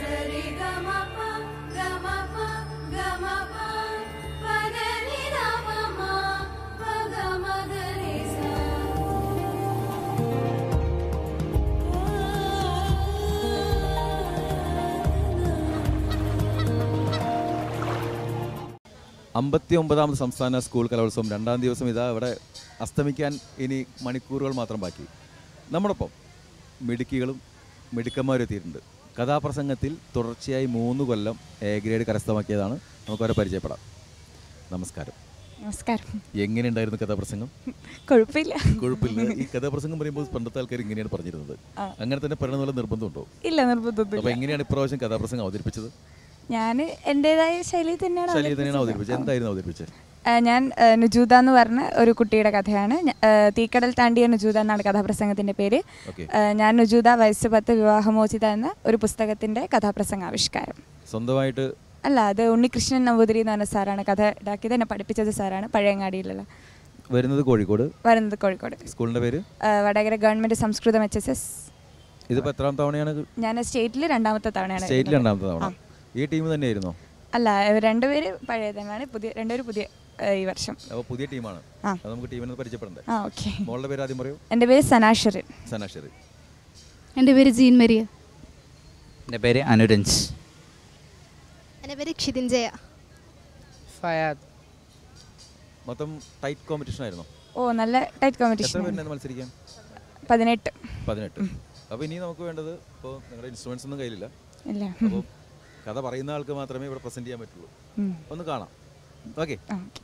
സരി ഗമ പ ഗമ പ ഗമ പ പദ നി ധ പ മ പ ഗമ ഗ രി സ അമ്പത്തി ഒമ്പതാമത് സംസ്ഥാന സ്കൂൾ കലോത്സവം രണ്ടാം ദിവസം ഇതാ ഇവിടെ അസ്തമിക്കാൻ ഇനി മണിക്കൂറുകൾ മാത്രം ബാക്കി നമ്മോടൊപ്പം മിടുക്കികളും മിടുക്കന്മാരും എത്തിയിട്ടുണ്ട് കഥാപ്രസംഗത്തിൽ തുടർച്ചയായി മൂന്ന് കൊല്ലം എ ഗ്രേഡ് കരസ്ഥമാക്കിയതാണ് നമുക്കവരെ പരിചയപ്പെടാം നമസ്കാരം നമസ്കാരം എങ്ങനെയുണ്ടായിരുന്നു കഥാപ്രസംഗം കുഴപ്പമില്ല കുഴപ്പമില്ല ഈ കഥാപ്രസംഗം പറയുമ്പോൾ പണ്ടത്തെ ആൾക്കാർ ഇങ്ങനെയാണ് പറഞ്ഞിരുന്നത് അങ്ങനെ തന്നെ പറയണ പോലെ നിർബന്ധമുണ്ടോ ഇല്ല നിർബന്ധമൊന്നുമില്ല അപ്പോൾ എങ്ങനെയാണ് ഇപ്രാവശ്യം കഥാപ്രസംഗം അവതരിപ്പിച്ചത് ഞാൻ എൻ്റെതായ ശൈലിയിൽ തന്നെയാണ് ശൈലി തന്നെയാണ് അവതരിപ്പിച്ചത് എന്തായിരുന്നു അവതരിപ്പിച്ചത് ആ, ഞാൻ ആ, നുജൂദ എന്ന് പറഞ്ഞ ഒരു കുട്ടിയുടെ കഥയാണ് ഞ- ആ, തീക്കടൽ താണ്ടിയ നുജൂദ എന്നാണ് കഥാപ്രസംഗത്തിന്റെ പേര് ഓക്കെ ആ, ഞാൻ നുജൂദ വയസ്സ് പത്ത് വിവാഹമോചിത എന്ന ഒരു പുസ്തകത്തിന്റെ കഥാപ്രസംഗ ആവിഷ്കാരം സ്വന്തമായിട്ട് അല്ല അത് ഉണ്ണികൃഷ്ണൻ നമ്പൂതിരി എന്ന് പറഞ്ഞ സാറാണ് കഥ ഉണ്ടാക്കിയത് എന്നെ പഠിപ്പിച്ചത് സാറാണ് പഴയങ്ങാടിയിലുള്ള വരുന്നത് കോഴിക്കോട് വരുന്നത് കോഴിക്കോട് സ്കൂളിൻ്റെ പേര് ആ, Vadakara government Samskritham H S S ഇതിപ്പോൾ എത്രാം തവണയാണ് ഞാൻ സ്റ്റേറ്റിൽ രണ്ടാമത്തെ തവണയാണ് സ്റ്റേറ്റിൽ വരുന്നത്. രണ്ടാമത്തെ തവണ ഈ ടീം തന്നെയായിരുന്നോ അല്ല ഇവർ രണ്ടുപേര് പഴയ തന്നെയാണ് പുതിയ രണ്ടുപേര് പുതിയ ആ, ഈ വർഷം അപ്പോൾ പുതിയ ടീമാണ് ആ. അത് നമുക്ക് ടീമിനെ പരിചയപ്പെടണ്ടേ ആ ഓക്കെ മോളുടെ പേര് ആദ്യം പറയൂ എൻ്റെ പേര് സനാഷറിൻ സനാശ്വരി എൻ്റെ പേര് ജീൻ മരിയ എൻ്റെ പേര് അനുരഞ്ജ് എൻ്റെ പേര് ക്ഷിതിഞ്ജയ ഫയാദ് മൊത്തം ടൈറ്റ് കോമ്പറ്റീഷൻ ആയിരുന്നോ ഓ നല്ല ടൈറ്റ് എത്ര കോമ്പറ്റീഷൻ പേരുണ്ടായിരുന്നു മത്സരിക്കാൻ പതിനെട്ട് പതിനെട്ട് അപ്പോൾ ഇനി നമുക്ക് വേണ്ടത് ഇപ്പോൾ നിങ്ങളുടെ ഇൻസ്ട്രുമെന്റ്സ് ഒന്നും കയ്യിലില്ല ഇല്ല അപ്പോൾ കഥ പറയുന്ന ആൾക്ക് മാത്രമേ ഇവിടെ പ്രസന്റ് ചെയ്യാൻ പറ്റുള്ളൂ ഉം. ഒന്ന് കാണാം ഓക്കെ ആ, ഓക്കേ.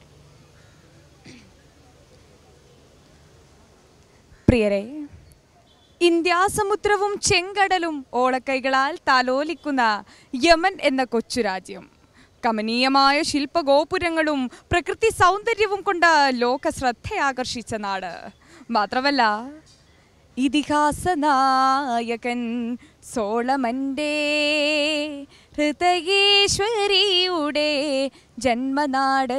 പ്രിയരെ ഇന്ത്യാസമുദ്രവും ചെങ്കടലും ഓളക്കൈകളാൽ താലോലിക്കുന്ന യമൻ എന്ന കൊച്ചു രാജ്യം കമനീയമായ ശില്പഗോപുരങ്ങളും പ്രകൃതി സൗന്ദര്യവും കൊണ്ട് ലോക ശ്രദ്ധയാകർഷിച്ച നാട് മാത്രമല്ല ഇതിഹാസ നായകൻ സോളമൻ്റെ ഹൃദയേശ്വരിയുടെ ജന്മനാട്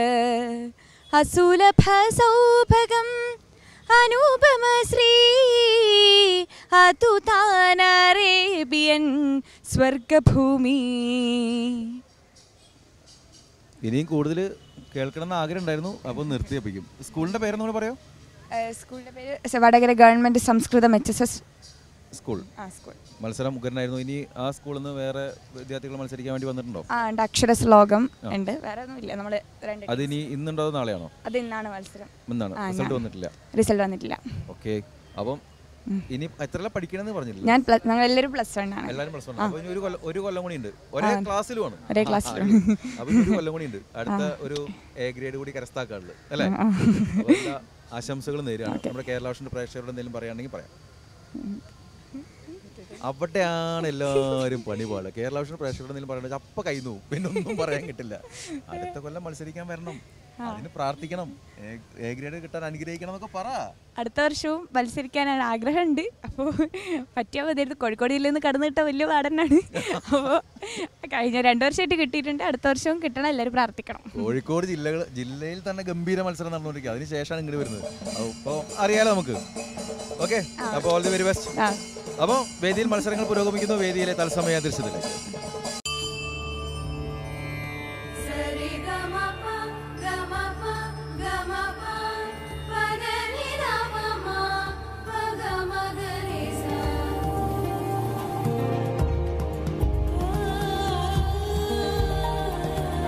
അസുലഭ സൗഭഗം അനുപമ ശ്രീ അതുതാനറേബ്യൻ സ്വർഗഭൂമി ഇനിയും കൂടുതൽ കേൾക്കണം എന്ന് ആഗ്രഹം ഉണ്ടായിരുന്നു അപ്പോൾ നിർത്തിയപ്പിക്കും സ്കൂളിൻ്റെ പേരെന്നോട് പറയോ സ്കൂളിൻ്റെ പേര് Vadakara government Samskritham H S S school ആ സ്കൂൾ മത്സരം ഉഗ്രനായിരുന്നു ഇനി ആ സ്കൂളിൽ നിന്ന് വേറെ വിദ്യാർത്ഥികൾ മത്സരിക്കാൻ വേണ്ടി വന്നിട്ടുണ്ടോ ആ ഉണ്ട് അക്ഷരശ്ലോകം ഉണ്ട് വേറെ ഒന്നുമില്ല നമ്മൾ രണ്ട് അത് ഇനി ഇന്നുണ്ടോ അതോ നാളെയാണോ അത് ഇന്നാണ് മത്സരം ഇന്നാണ് ആ, റിസൾട്ട് ഞാൻ- വന്നിട്ടില്ല റിസൾട്ട് വന്നിട്ടില്ല ഓക്കെ അപ്പം ഇനി എത്ര പഠിക്കണമെന്ന് പറഞ്ഞില്ല ഞാൻ പ്ലസ് ഞങ്ങൾ എല്ലാവരും പ്ലസ് വൺ ആണ് എല്ലാവരും പ്ലസ് വൺ അപ്പൊ ഇനി ഒരു കൊല്ലം ഒരു കൊല്ലം കൂടി ഉണ്ട് ഒരേ ക്ലാസ്സിലുമാണ് ഒരേ ക്ലാസ്സിലും. അപ്പൊ ഇനി ഒരു കൊല്ലം കൂടി ഉണ്ട് അടുത്ത ഒരു എ ഗ്രേഡ് കൂടി കരസ്ഥാക്കാനുള്ളത് അല്ലേ അപ്പൊ എല്ലാ ആശംസകളും നേരുകയാണ് നമ്മുടെ കേരള ഭക്ഷണ പ്രേക്ഷകരോട് എന്തെങ്കിലും പറയുകയാണെങ്കിൽ പറയാം അവിടെയാണ് എല്ലാവരും പണി പാടുക കേരള ഭക്ഷണ പ്രേക്ഷകരോട് എന്തെങ്കിലും പറയണമെങ്കിൽ അപ്പൊ കൈന്നു പിന്നെ ഒന്നും പറയാൻ കിട്ടില്ല അടുത്ത കൊല്ലം മത്സരിക്കാൻ വരണം അതിന് പ്രാർത്ഥിക്കണം എ- എ ഗ്രേഡ് കിട്ടാൻ അനുഗ്രഹിക്കണം എന്നൊക്കെ പറ അടുത്ത വർഷവും മത്സരിക്കാനാണ് ആഗ്രഹമുണ്ട് അപ്പോൾ പറ്റിയാൽ മതിയായിരുന്നു കോഴിക്കോട് ജില്ലയിൽ നിന്ന് കടന്നു കിട്ടാൻ വലിയ പാടനാണ് അപ്പോൾ കഴിഞ്ഞ രണ്ട് വർഷമായിട്ട് കിട്ടിയിട്ടുണ്ട് അടുത്ത വർഷവും കിട്ടണം എല്ലാവരും പ്രാർത്ഥിക്കണം കോഴിക്കോട് ജില്ലകൾ ജില്ലയിൽ തന്നെ ഗംഭീര മത്സരം നടന്നുകൊണ്ടിരിക്കുക അതിന് ശേഷമാണ് ഇങ്ങോട്ട് വരുന്നത് അപ്പോൾ അറിയാലോ നമുക്ക് ഓക്കെ അപ്പോൾ ഓൾ ദി വെരി ബെസ്റ്റ് ആ അപ്പോൾ വേദിയിൽ മത്സരങ്ങൾ പുരോഗമിക്കുന്നു വേദിയിലെ തത്സമയ ദൃശ്യത്തിലേക്ക്